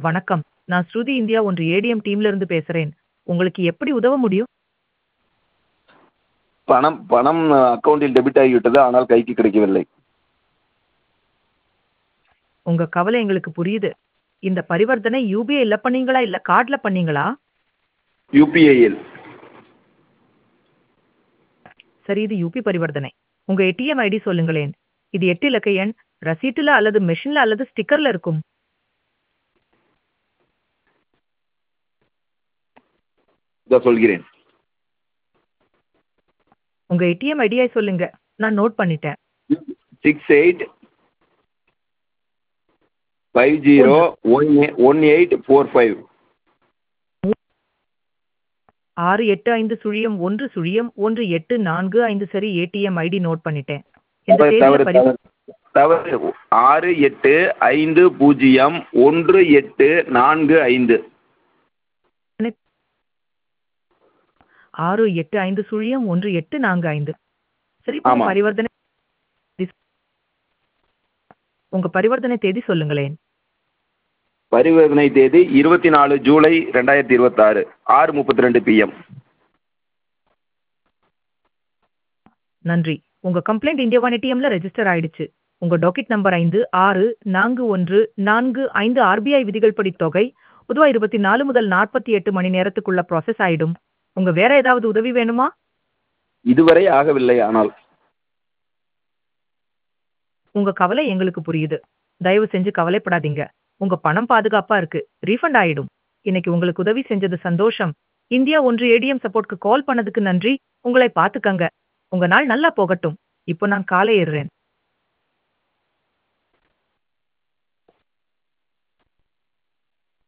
வணக்கம். நான் ஸ்ருதி இந்தியா ஒன்று ஏடிஎம் டீம்ல இருந்து பேசுறேன். உங்களுக்கு எப்படி உதவ முடியும்? பணம் பணம் அக்கவுண்டில் டெபிட் ஆகிவிட்டது. ஆனால் கைக்கு கிடைக்கவில்லை. உங்க கவலை எங்களுக்கு புரியுது. இந்த பரிவர்த்தனை யுபிஐல பண்ணீங்களா? இல்ல கார்ட்ல பண்ணீங்களா? யுபிஐயில். சரி இது யுபி பரிவர்த்தனை. உங்க ஏடிஎம் ஐடி சொல்லுங்களேன். இது 8 இலக்க எண். ரசீட்டுல அல்லது மெஷின்ல அல்லது ஸ்டிக்கர்ல இருக்கும். இதோ சொல்கிறேன். உங்க ஏடிஎம் ஐடியை சொல்லுங்க. நான் நோட் பண்ணிட்டேன். 68 50 1845 6850-1-1845 சரி ஏடிஎம் ஐடி நோட் பண்ணிட்டேன். இந்த தவறு தேதியில தவறு பரி தவறு தவறு 6850-1845 6850-1845 சரி இப்ப ஆமா. பரிவர்த்தனை உங்க பரிவர்த்தனை தேதி சொல்லுங்களேன். பரிவர்த்தனை தேதி 24 ஜூலை 2026 6:32 பிஎம். நன்றி. உங்க கம்ப்ளைண்ட் இந்தியா ஒன் ஏடிஎம்ல ரெஜிஸ்டர் ஆயிடுச்சு. உங்க டாக்கெட் நம்பர் 5641445 ஆர்பிஐ விதிகள் படி தொகை பொதுவா 24 முதல் 48 மணி நேரத்துக்குள்ள ப்ராசஸ் ஆயிடும். உங்க வேற ஏதாவது உதவி வேணுமா? இதுவரை ஆகவில்லை ஆனால். உங்க கவலை எங்களுக்கு புரியுது. தயவு செஞ்சு கவலைப்படாதீங்க. உங்க பணம் பாதுகாப்பா இருக்கு. ரீஃபண்ட் ஆயிடும். இன்னைக்கு உங்களுக்கு உதவி செஞ்சது சந்தோஷம். இந்தியா ஒன்று ஏடிஎம் சப்போர்ட்க்கு கால் பண்ணதுக்கு நன்றி. உங்களை பாத்துக்கங்க. உங்க நாள் நல்லா போகட்டும். இப்போ நான் காலை ஏறுறேன்.